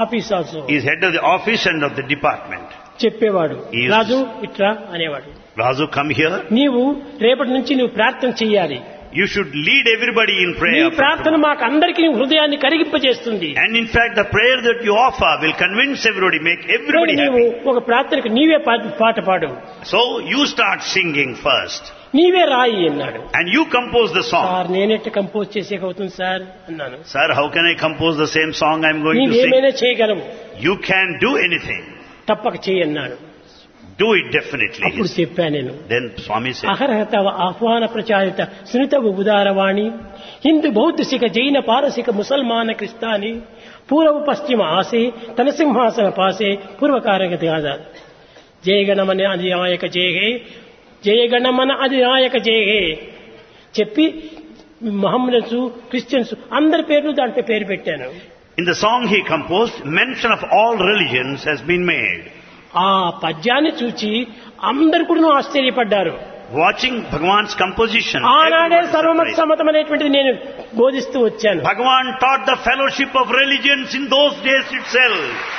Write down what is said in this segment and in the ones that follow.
Office also He is head of the office and of the department. చెప్పేవాడు He is- Raju ఇట్రా అనేవాడు Razu, come here. నీవు రేపటి నుంచి నువ్వు ప్రార్థన చెయ్యాలి You should lead everybody in నీ prayer. from ప్రార్థన tomorrow. మాకు అందరికీ హృదయాన్ని కరిగింపజేస్తుంది And in fact, the prayer that you offer will convince everybody, make everybody నీవు happy. ఒక ప్రార్థనకు నీవే పా- పాట పాడు So you start singing first. నీవే రాయి అన్నాడు And you compose the song. Sir నేనెట్ట కంపోజ్ చేసేక అవుతుంది సార్ అన్నాను Sir, how can I compose the same song I'm going to sing? నీవేమైనా చేయగలవు You can do anything. తప్పక చేయి అన్నాడు Do it definitely. అప్పుడు చెప్పాను నేను Then Swami said, అహర్హత ఆహ్వాన ప్రచారిత సునితవు ఉదారవాణి హిందూ బౌద్ధ సిఖ జైన పారసిక ముసల్మాన క్రిస్తాని పూర్వ పశ్చిమ ఆసే తన సింహాసన పాసే పూర్వకారగతి కాదా జయగణమన అధినాయక జయహే జయగణమన అధినాయక జయహే చెప్పి మహమ్మదన్స్ క్రిస్టియన్స్ అందరి పేర్లు దాంట్లో పేరు పెట్టాను in the song he composed, mention of all religions has been made. ఆ పద్యాన్ని చూచి అందరు కూడా ఆశ్చర్యపడ్డారు Watching Bhagwan's composition, ఆనాడే everyone is సర్వమత surprised. సమ్మతం అనేటువంటిది నేను బోధిస్తూ వచ్చాను Bhagwan taught the fellowship of religions in those days itself.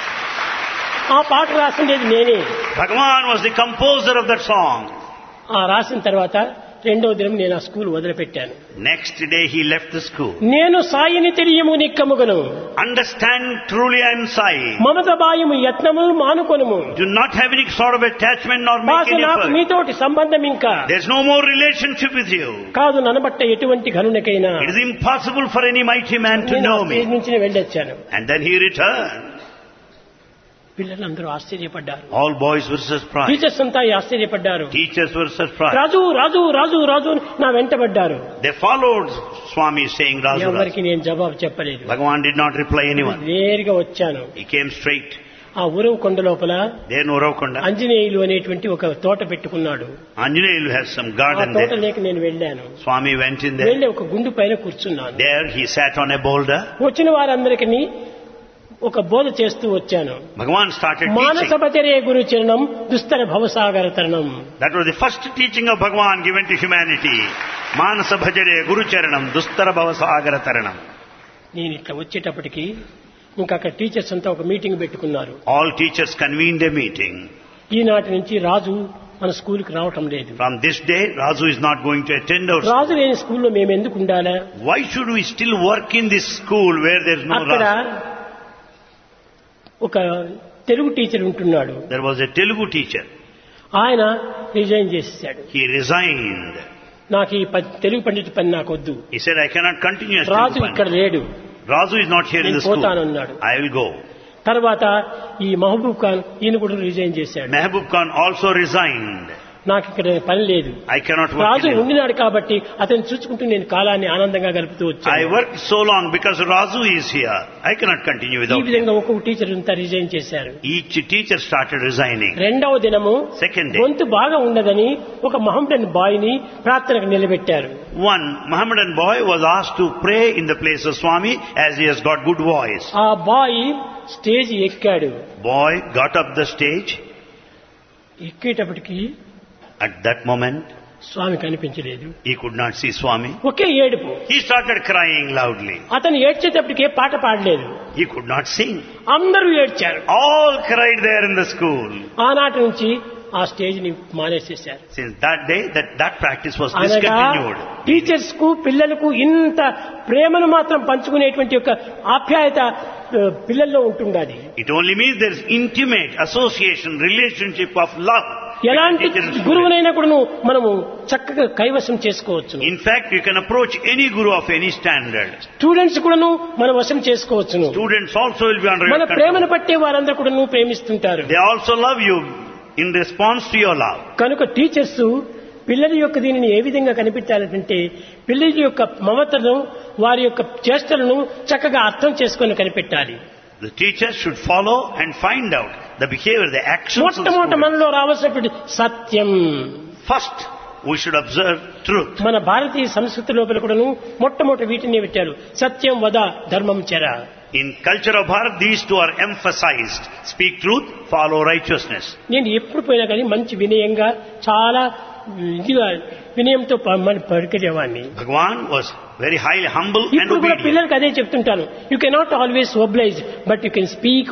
ఆ పాట రాసిండేది నేనే Bhagwan was the composer of that song. ఆ రాసిన తర్వాత రెండో దినం నేను ఆ స్కూల్ వదిలిపెట్టాను Next day he left the school. నేను సాయిని తెలియము నిక్కముగను Understand truly I am Sai. Mamata బాయము యత్నము మానుకొనుము Do not have any sort of attachment nor బాస make any నాకు effort. మీతోటి సంబంధం ఇంకా There's no more relationship with you. కాదు ననబట్ట ఎటువంటి ఘనునికైనా It is impossible for any mighty man to నేను know ఆ స్టేజ్ me. నుంచి వెళ్ళొచ్చాను And then he returned. పిల్లలందరూ ఆశ్చర్యపడ్డారు All boys were surprised. Teachers అంతా ఆశ్చర్యపడ్డారు Teachers were surprised. రాజు రాజు రాజు రాజు అని నా వెంటబడ్డారు They followed Swami saying Razu ఎవరికి Razu. నేను జవాబు చెప్పలేదు Bhagavan did not reply anyone. నేరుగా వచ్చాను He came straight. ఆ ఉరవ కొండ లోపల There Uravkonda. ఆంజనేయులు అనేటువంటి ఒక తోట పెట్టుకున్నాడు Anjaneyalu has some ఆ garden తోట there. లేక నేను వెళ్ళాను Swami went in there. వెళ్ళి ఒక గుండు పైన కూర్చున్నాను There he sat on a boulder. వచ్చిన వారందరికీ ఒక బోధ చేస్తూ వచ్చాను Bhagavan started మానస teaching. బచరే గురు చరణం దుస్తర భవసాగర తరణం That was the first teaching of Bhagavan given to humanity. Manasa bhajare guru charanam dustara bhavasagara taranam. నేను ఇట్లా వచ్చేటప్పటికి ఇంకా అక్కడ టీచర్స్ అంతా ఒక మీటింగ్ పెట్టుకున్నారు All teachers convened a meeting. ఈనాటి నుంచి రాజు మన స్కూల్కి రావటం లేదు From this day, Razu is not going to attend our school. రాజు లేని స్కూల్లో మేము ఎందుకు ఉండాలా Why should we still work in this school where there is no అక్కడ Razu? ఒక తెలుగు టీచర్ ఉంటున్నాడు There was a Telugu teacher. ఆయన రిజైన్ చేసేసాడు He resigned. నాకు ఈ ప- తెలుగు పండిత పని నాకు వద్దు He said, I cannot continue as Raju Telugu ఇక్కడ Pandit. లేడు Razu is not here in నేను the school. పోతానన్నాడు. I will go. తర్వాత ఈ మహబూబ్ ఖాన్ ఈయన కూడా రిజైన్ చేశాడు Mehboob Khan also resigned. నాకు ఇక్కడ పని లేదు I cannot work Raju in it. ఉండినాడు కాబట్టి అతను చూసుకుంటూ నేను కాలాన్ని ఆనందంగా గడుపుతూ I వచ్చాను worked so long because Razu is here. I cannot continue ఈ without him. విధంగా ఒక్కొక్క టీచర్ అంతా రిజైన్ చేశారు Each teacher started resigning. రెండవ దినము Second day. గొంతు బాగా ఉండదని ఒక మహమ్మదన్ బాయ్ ని ప్రార్థనకు నిలబెట్టారు One Mohammedan boy was asked to pray in the place of Swami as he has got good voice. ఆ బాయ్ స్టేజ్ ఎక్కాడు Boy got up the stage. ఎక్కేటప్పటికి At that moment, స్వామి కనిపించలేదు he could not see Swami. ఒకే ఏడుపు He started crying loudly. అతను ఏడ్చేటప్పటికే పాట పాడలేదు He could not sing. అందరూ ఏడ్చారు All cried there in the school. ఆనాటి నుంచి ఆ స్టేజ్ ని మానేసేశారు Since that day, that, that practice was అనగా discontinued. టీచర్స్ కు పిల్లలకు ఇంత ప్రేమను మాత్రం పంచుకునేటువంటి యొక్క ఆప్యాయత ఆ, పిల్లల్లో ఉంటుండాలి It only means there is intimate association, relationship of love. ఎలాంటి between teacher and student. గురువునైనా కూడా మనము చక్కగా కైవశం చేసుకోవచ్చు In fact, you can approach any guru of any standard. Students కూడాను మన వశం చేసుకోవచ్చును Students also will be under మన your ప్రేమను control. పట్టే వారందరూ కూడాను ప్రేమిస్తుంటారు They also love you in response to your love. కనుక టీచర్స్ పిల్లల యొక్క దీనిని ఏ విధంగా కనిపెట్టాలంటే పిల్లల యొక్క మమతను వారి యొక్క చేష్టలను చక్కగా అర్థం చేసుకొని కనిపెట్టాలి The teacher should follow and find out the behavior, the actions of the మొట్టమొదట student. మనలో రావాల్సినటువంటి సత్యం First, we should observe truth. మన భారతీయ సంస్కృతి లోపల కూడాను మొట్టమొదటి వీటిని పెట్టారు సత్యం వద ధర్మం చెర In culture of Bharat, these two are emphasized. Speak truth, follow righteousness. నేను ఎప్పుడు పోయినా కానీ మంచి వినయంగా చాలా ఇదిగా వినయంతో ప- మన పలికేవాడిని Bhagwan was very highly humble and ఇప్పుడు కూడా obedient. పిల్లలకి అదే చెప్తుంటాను you cannot always oblige but you can speak